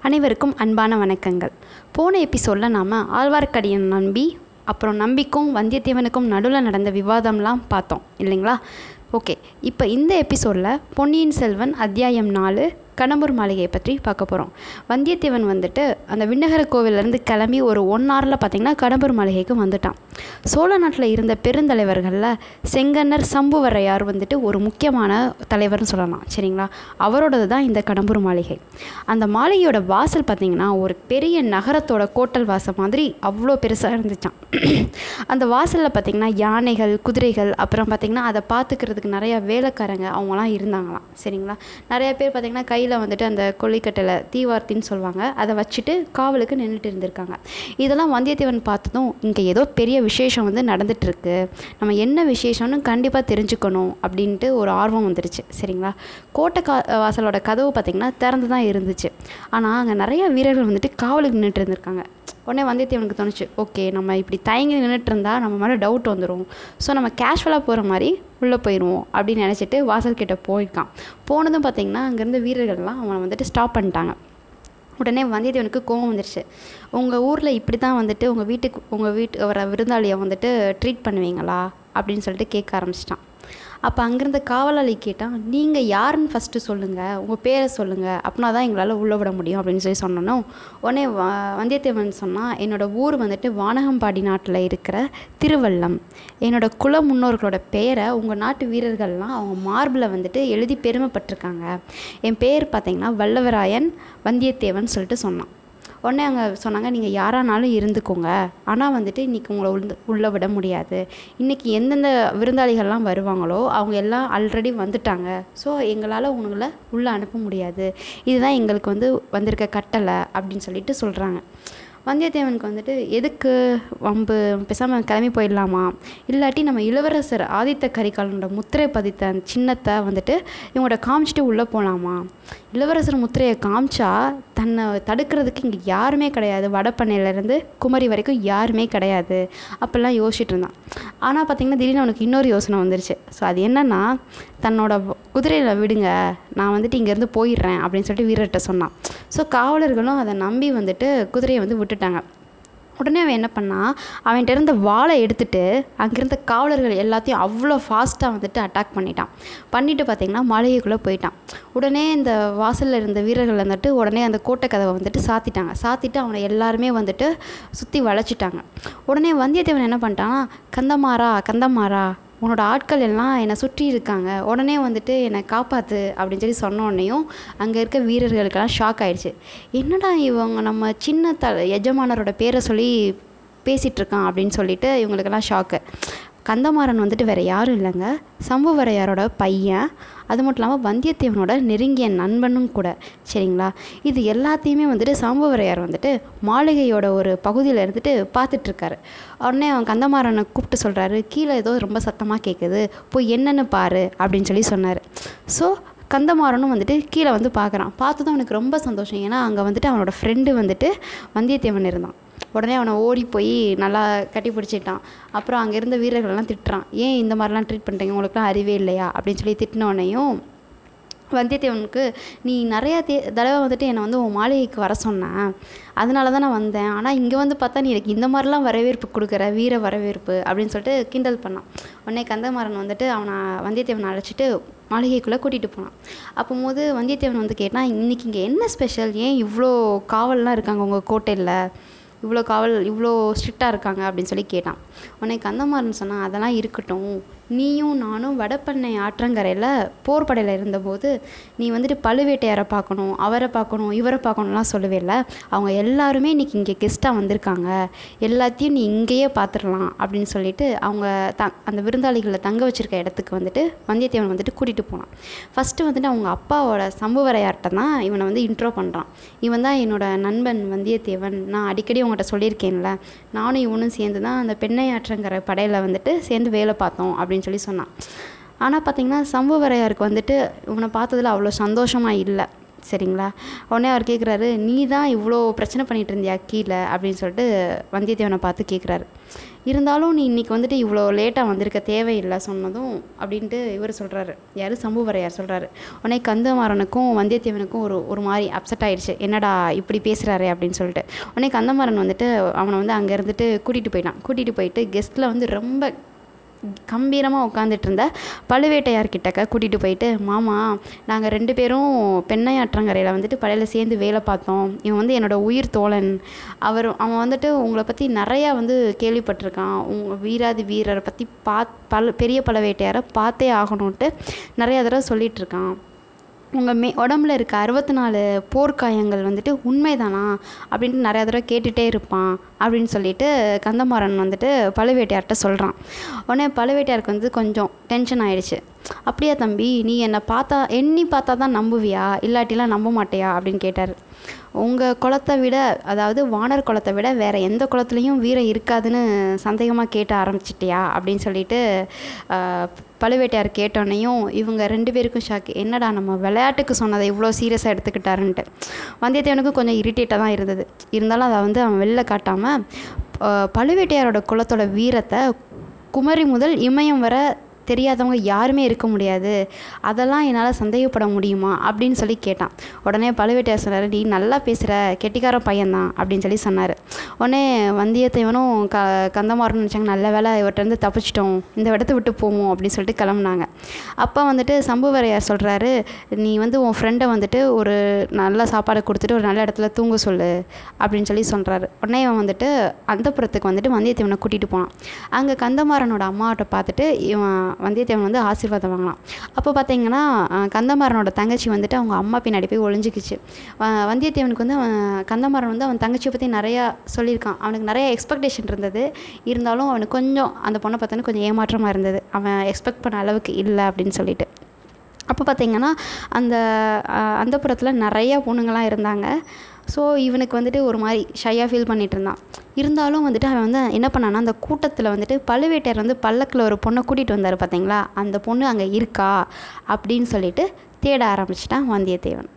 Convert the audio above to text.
அனைவருக்கும் அன்பான வணக்கங்கள் போன எபிசோடில் நாம் ஆழ்வார்க்கடியன் நம்பி அப்புறம் நம்பிக்கும் வந்தியத்தேவனுக்கும் நடுவில் நடந்த விவாதம்லாம் பார்த்தோம் இல்லைங்களா ஓகே இப்போ இந்த எபிசோடில் பொன்னியின் செல்வன் அத்தியாயம் நாலு கடம்பூர் மாளிகையை பற்றி பார்க்க போகிறோம் வந்தியத்தேவன் வந்துட்டு அந்த விண்ணகர கோவிலேருந்து கிளம்பி ஒரு ஒன் ஹவரில் பார்த்திங்கன்னா கடம்பூர் மாளிகைக்கு வந்துட்டான் சோழ நாட்டில் இருந்த பெருந்தலைவர்களில் செங்கன்னர் சம்புவரையார் வந்துட்டு ஒரு முக்கியமான தலைவர்னு சொல்லலாம் சரிங்களா அவரோடது தான் இந்த கடம்பூர் மாளிகை அந்த மாளிகையோட வாசல் பார்த்திங்கன்னா ஒரு பெரிய நகரத்தோட கோட்டல் வாசல் மாதிரி அவ்வளோ பெருசாக இருந்துச்சான் அந்த வாசலில் பார்த்திங்கன்னா யானைகள் குதிரைகள் அப்புறம் பார்த்திங்கன்னா அதை பார்த்துக்கிறதுக்கு நிறையா வேலைக்காரங்க அவங்களாம் இருந்தாங்களாம் சரிங்களா நிறைய பேர் பார்த்திங்கன்னா கையில் வந்துட்டு அந்த கொல்லிக்கட்டையில் தீவார்த்தின்னு சொல்லுவாங்க அதை வச்சுட்டு காவலுக்கு நின்றுட்டு இருந்திருக்காங்க இதெல்லாம் வந்தியத்தேவன் பார்த்ததும் இங்கே ஏதோ பெரிய விசேஷம் வந்து நடந்துகிட்ருக்கு நம்ம என்ன விசேஷம்னு கண்டிப்பாக தெரிஞ்சுக்கணும் அப்படின்ட்டு ஒரு ஆர்வம் வந்துருச்சு சரிங்களா கோட்டை கா வாசலோட கதவு பார்த்திங்கன்னா திறந்து தான் இருந்துச்சு ஆனால் அங்கே நிறையா வீரர்கள் வந்துட்டு காவலுக்கு நின்றுட்டு இருந்திருக்காங்க உடனே வந்தியத்தேவனுக்கு தோணுச்சு ஓகே நம்ம இப்படி தயங்கி நின்றுட்டு இருந்தால் நம்ம மேலே டவுட் வந்துடும் ஸோ நம்ம கேஷுவலாக போகிற மாதிரி உள்ளே போயிடுவோம் அப்படின்னு நினச்சிட்டு வாசல் கிட்ட போயிருக்கான் போனதும் பார்த்திங்கன்னா அங்கேருந்து வீரர்கள்லாம் அவனை வந்துட்டு ஸ்டாப் பண்ணிட்டாங்க உடனே வந்தியத்தேவனுக்கு கோவம் வந்துருச்சு உங்கள் ஊரில் இப்படி தான் வந்துட்டு உங்கள் வீட்டுக்கு உங்கள் வீட்டு வர விருந்தாளியை வந்துட்டு ட்ரீட் பண்ணுவீங்களா அப்படின்னு சொல்லிட்டு கேட்க ஆரம்பிச்சிட்டான் அப்போ அங்கேருந்த காவலாளி கேட்டான் நீங்கள் யாருன்னு ஃபஸ்ட்டு சொல்லுங்கள் உங்கள் பேரை சொல்லுங்கள் அப்படின்னா தான் எங்களால் உள்ளே விட முடியும் அப்படின்னு சொல்லி சொன்னோன்னே உடனே வ வந்தியத்தேவன் சொன்னால் என்னோடய ஊர் வந்துட்டு வானகம்பாடி நாட்டில் இருக்கிற திருவல்லம் என்னோடய குல முன்னோர்களோட பெயரை உங்கள் நாட்டு வீரர்கள்லாம் அவங்க மார்பில் வந்துட்டு எழுதி பெருமைப்பட்டிருக்காங்க என் பேர் பார்த்தீங்கன்னா வல்லவராயன் வந்தியத்தேவன் சொல்லிட்டு சொன்னான் உடனே அங்கே சொன்னாங்க நீங்கள் யாரானாலும் இருந்துக்கோங்க ஆனால் வந்துட்டு இன்றைக்கி உங்களை உள்ள உள்ளே விட முடியாது இன்றைக்கி எந்தெந்த விருந்தாளிகள்லாம் வருவாங்களோ அவங்க எல்லாம் ஆல்ரெடி வந்துட்டாங்க ஸோ எங்களால் உங்களை உள்ளே அனுப்ப முடியாது இதுதான் எங்களுக்கு வந்து வந்திருக்க கட்டளை அப்படின்னு சொல்லிட்டு சொல்கிறாங்க வந்தியத்தேவனுக்கு வந்துட்டு எதுக்கு வம்பு பேசாமல் கிளம்பி போயிடலாமா இல்லாட்டி நம்ம இளவரசர் ஆதித்த கரிகாலனோட முத்திரை பதித்த அந்த சின்னத்தை வந்துட்டு இவங்களோட காமிச்சிட்டு உள்ளே போகலாமா இளவரசர் முத்திரையை காமிச்சா தன்னை தடுக்கிறதுக்கு இங்கே யாருமே கிடையாது வடப்பண்ணையிலேருந்து குமரி வரைக்கும் யாருமே கிடையாது அப்படிலாம் யோசிச்சுட்டு இருந்தான் ஆனால் பார்த்திங்கன்னா திடீர்னு அவனுக்கு இன்னொரு யோசனை வந்துருச்சு ஸோ அது என்னென்னா தன்னோட குதிரையில் விடுங்க நான் வந்துட்டு இங்கேருந்து போயிடுறேன் அப்படின்னு சொல்லிட்டு வீரர்கிட்ட சொன்னான் ஸோ காவலர்களும் அதை நம்பி வந்துட்டு குதிரையை வந்து விட்டுட்டாங்க உடனே அவன் என்ன பண்ணான் அவன்கிட்ட இருந்த வாளை எடுத்துகிட்டு அங்கேருந்த காவலர்கள் எல்லாத்தையும் அவ்வளோ ஃபாஸ்ட்டாக வந்துட்டு அட்டாக் பண்ணிட்டான் பண்ணிவிட்டு பார்த்திங்கன்னா மாளிகைக்குள்ளே போயிட்டான் உடனே இந்த வாசலில் இருந்த வீரர்கள் வந்துட்டு உடனே அந்த கோட்டை கதவை வந்துட்டு சாத்திட்டாங்க சாத்திட்டு அவனை எல்லாருமே வந்துட்டு சுற்றி வளைச்சிட்டாங்க உடனே வந்தியத்தேவன் என்ன பண்ணிட்டான்னா கந்தமாரா கந்தமாரா உன்னோட ஆட்கள் எல்லாம் என்னை சுற்றி இருக்காங்க உடனே வந்துட்டு என்னை காப்பாற்று அப்படின்னு சொல்லி சொன்னோடனையும் அங்கே இருக்க வீரர்களுக்கெல்லாம் ஷாக் ஆயிடுச்சு என்னடா இவங்க நம்ம சின்ன த எஜமானரோட பேரை சொல்லி பேசிகிட்ருக்கான் அப்படின்னு சொல்லிட்டு இவங்களுக்கெல்லாம் ஷாக்கு கந்தமாறன் வந்துட்டு வேறு யாரும் இல்லைங்க சம்புவரையாரோட பையன் அது மட்டும் இல்லாமல் வந்தியத்தேவனோட நெருங்கிய நண்பனும் கூட சரிங்களா இது எல்லாத்தையுமே வந்துட்டு சம்புவரையார் வந்துட்டு மாளிகையோட ஒரு பகுதியில் இருந்துட்டு பார்த்துட்ருக்காரு உடனே அவன் கந்தமாறனை கூப்பிட்டு சொல்கிறாரு கீழே ஏதோ ரொம்ப சத்தமாக கேட்குது போய் என்னென்னு பாரு அப்படின்னு சொல்லி சொன்னார் ஸோ கந்தமாறனும் வந்துட்டு கீழே வந்து பார்க்குறான் பார்த்ததும் அவனுக்கு ரொம்ப சந்தோஷம் ஏன்னா அங்கே வந்துட்டு அவனோட ஃப்ரெண்டு வந்துட்டு வந்தியத்தேவன் இருந்தான் உடனே அவனை ஓடி போய் நல்லா கட்டி பிடிச்சிட்டான் அப்புறம் அங்கே இருந்த வீரர்கள்லாம் திட்டுறான் ஏன் இந்த மாதிரிலாம் ட்ரீட் பண்ணுறீங்க உங்களுக்குலாம் அறிவே இல்லையா அப்படின்னு சொல்லி திட்டினோடனையும் வந்தியத்தேவனுக்கு நீ நிறையா தே தடவை வந்துட்டு என்னை வந்து உன் மாளிகைக்கு வர சொன்னேன் அதனால தான் நான் வந்தேன் ஆனால் இங்கே வந்து பார்த்தா நீ எனக்கு இந்த மாதிரிலாம் வரவேற்பு கொடுக்குற வீர வரவேற்பு அப்படின்னு சொல்லிட்டு கிண்டல் பண்ணான் உடனே கந்தமாறன் வந்துட்டு அவனை வந்தியத்தேவனை அழைச்சிட்டு மாளிகைக்குள்ளே கூட்டிகிட்டு போனான் அப்போது வந்தியத்தேவன் வந்து கேட்டான் இன்றைக்கி இங்கே என்ன ஸ்பெஷல் ஏன் இவ்வளோ காவல்லாம் இருக்காங்க உங்கள் கோட்டையில் இவ்வளோ காவல் இவ்வளோ ஸ்ட்ரிக்டாக இருக்காங்க அப்படின்னு சொல்லி கேட்டான் உடனே கந்தமாறன் சொன்னான் அதெல்லாம் இருக்கட்டும் நீயும் நானும் வடப்பண்ணை ஆற்றங்கரையில் போர் படையில் இருந்தபோது நீ வந்துட்டு பழுவேட்டையாரை பார்க்கணும் அவரை பார்க்கணும் இவரை பார்க்கணும்லாம் சொல்லவே இல்லை அவங்க எல்லாருமே இன்றைக்கி இங்கே கெஸ்ட்டாக வந்திருக்காங்க எல்லாத்தையும் நீ இங்கேயே பார்த்துடலாம் அப்படின்னு சொல்லிட்டு அவங்க த அந்த விருந்தாளிகளை தங்க வச்சுருக்க இடத்துக்கு வந்துட்டு வந்தியத்தேவன் வந்துட்டு கூட்டிகிட்டு போனான் ஃபஸ்ட்டு வந்துட்டு அவங்க அப்பாவோட சம்புவரையார்கிட்ட தான் இவனை வந்து இன்ட்ரோ பண்ணுறான் இவன் தான் என்னோட நண்பன் வந்தியத்தேவன் நான் அடிக்கடி உங்கள்கிட்ட சொல்லியிருக்கேன்ல நானும் இவனும் சேர்ந்து தான் அந்த பெண்ணை ஆற்றங்கரை படையில் வந்துட்டு சேர்ந்து வேலை பார்த்தோம் அப்படின்னு அப்படின்னு சொல்லி சொன்னான் ஆனால் பார்த்திங்கன்னா சம்புவரையாருக்கு வந்துட்டு இவனை பார்த்ததில் அவ்வளோ சந்தோஷமாக இல்லை சரிங்களா உடனே அவர் கேட்குறாரு நீ தான் இவ்வளோ பிரச்சனை பண்ணிகிட்டு இருந்தியா கீழே அப்படின்னு சொல்லிட்டு வந்தியத்தேவனை பார்த்து கேட்குறாரு இருந்தாலும் நீ இன்றைக்கி வந்துட்டு இவ்வளோ லேட்டாக வந்திருக்க தேவையில்லை சொன்னதும் அப்படின்ட்டு இவர் சொல்கிறாரு யார் சம்புவரையர் சொல்கிறாரு உடனே கந்தமாறனுக்கும் வந்தியத்தேவனுக்கும் ஒரு ஒரு மாதிரி அப்செட் ஆயிடுச்சு என்னடா இப்படி பேசுகிறாரே அப்படின்னு சொல்லிட்டு உடனே கந்தமாறன் வந்துட்டு அவனை வந்து அங்கே இருந்துட்டு கூட்டிகிட்டு போயிட்டான் கூட்டிகிட்டு போயிட்டு கெஸ்ட்டில் வந்து ரொம்ப கம்பீரமாக உட்காந்துட்டு இருந்த பழுவேட்டையார் கிட்டக்க கூட்டிகிட்டு போயிட்டு மாமா நாங்கள் ரெண்டு பேரும் பெண்ணையாற்றங்கரையில் வந்துட்டு படையில் சேர்ந்து வேலை பார்த்தோம் இவன் வந்து என்னோடய உயிர் தோழன் அவர் அவன் வந்துட்டு உங்களை பற்றி நிறையா வந்து கேள்விப்பட்டிருக்கான் உங்கள் வீராதி வீரரை பற்றி பாத் பல் பெரிய பழுவேட்டையாரை பார்த்தே ஆகணுன்ட்டு நிறையா தடவை சொல்லிகிட்ருக்கான் உங்கள் மே உடம்புல இருக்க அறுபத்தி நாலு போர்க்காயங்கள் வந்துட்டு உண்மைதானா அப்படின்ட்டு நிறையா தடவை கேட்டுகிட்டே இருப்பான் அப்படின்னு சொல்லிட்டு கந்தமாறன் வந்துட்டு பழுவேட்டையார்கிட்ட சொல்கிறான் உடனே பழுவேட்டையாருக்கு வந்து கொஞ்சம் டென்ஷன் ஆயிடுச்சு அப்படியா தம்பி நீ என்னை பார்த்தா எண்ணி பார்த்தா தான் நம்புவியா இல்லாட்டிலாம் நம்ப மாட்டியா அப்படின்னு கேட்டார் உங்கள் குலத்தை விட அதாவது வானர் குலத்தை விட வேறு எந்த குலத்துலேயும் வீரம் இருக்காதுன்னு சந்தேகமாக கேட்ட ஆரம்பிச்சிட்டியா அப்படின்னு சொல்லிட்டு பழுவேட்டையார் கேட்டோன்னையும் இவங்க ரெண்டு பேருக்கும் ஷாக்கு என்னடா நம்ம விளையாட்டுக்கு சொன்னதை இவ்வளோ சீரியஸாக எடுத்துக்கிட்டாருன்ட்டு வந்தியத்தேவனுக்கும் கொஞ்சம் இரிட்டேட்டாக தான் இருந்தது இருந்தாலும் அதை வந்து அவன் வெளில காட்டாமல் பழுவேட்டையாரோட குலத்தோட வீரத்தை குமரி முதல் இமயம் வர தெரியாதவங்க யாருமே இருக்க முடியாது அதெல்லாம் என்னால் சந்தேகப்பட முடியுமா அப்படின்னு சொல்லி கேட்டான் உடனே பழுவேட்டையார் சொன்னார் நீ நல்லா பேசுகிற கெட்டிக்கார பையன்தான் அப்படின்னு சொல்லி சொன்னார் உடனே வந்தியத்தேவனும் க கந்தமாறனும் நினச்சாங்க நல்ல வேலை இவர்கிட்டருந்து தப்பிச்சிட்டோம் இந்த இடத்த விட்டு போவோம் அப்படின்னு சொல்லிட்டு கிளம்புனாங்க அப்போ வந்துட்டு சம்புவரையார் சொல்கிறாரு நீ வந்து உன் ஃப்ரெண்டை வந்துட்டு ஒரு நல்ல சாப்பாடு கொடுத்துட்டு ஒரு நல்ல இடத்துல தூங்க சொல்லு அப்படின்னு சொல்லி சொல்கிறாரு உடனே இவன் வந்துட்டு அந்த புறத்துக்கு வந்துட்டு வந்தியத்தேவனை கூட்டிகிட்டு போனான் அங்கே கந்தமாறனோட அம்மாவட்ட பார்த்துட்டு இவன் வந்தியத்தேவன் வந்து ஆசீர்வாதம் வாங்கலாம் அப்போ பார்த்தீங்கன்னா கந்தமாறனோட தங்கச்சி வந்துட்டு அவங்க அம்மா பின்னாடி போய் ஒளிஞ்சிக்கிச்சு வந்தியத்தேவனுக்கு வந்து கந்தமாறன் வந்து அவன் தங்கச்சியை பற்றி நிறையா சொல்லியிருக்கான் அவனுக்கு நிறைய எக்ஸ்பெக்டேஷன் இருந்தது இருந்தாலும் அவனுக்கு கொஞ்சம் அந்த பொண்ணை பார்த்தோன்னா கொஞ்சம் ஏமாற்றமாக இருந்தது அவன் எக்ஸ்பெக்ட் பண்ண அளவுக்கு இல்லை அப்படின்னு சொல்லிட்டு அப்போ பார்த்தீங்கன்னா அந்த அந்த புறத்தில் நிறையா பொண்ணுங்கள்லாம் இருந்தாங்க ஸோ இவனுக்கு வந்துட்டு ஒரு மாதிரி ஷையாக ஃபீல் பண்ணிகிட்டு இருந்தான் இருந்தாலும் வந்துட்டு அவன் வந்து என்ன பண்ணான்னா அந்த கூட்டத்தில் வந்துட்டு பழுவேட்டையர் வந்து பல்லக்கில் ஒரு பொண்ணை கூட்டிகிட்டு வந்தார் பார்த்தீங்களா அந்த பொண்ணு அங்கே இருக்கா அப்படின்னு சொல்லிட்டு தேட ஆரம்பிச்சிட்டான் வந்தியத்தேவன்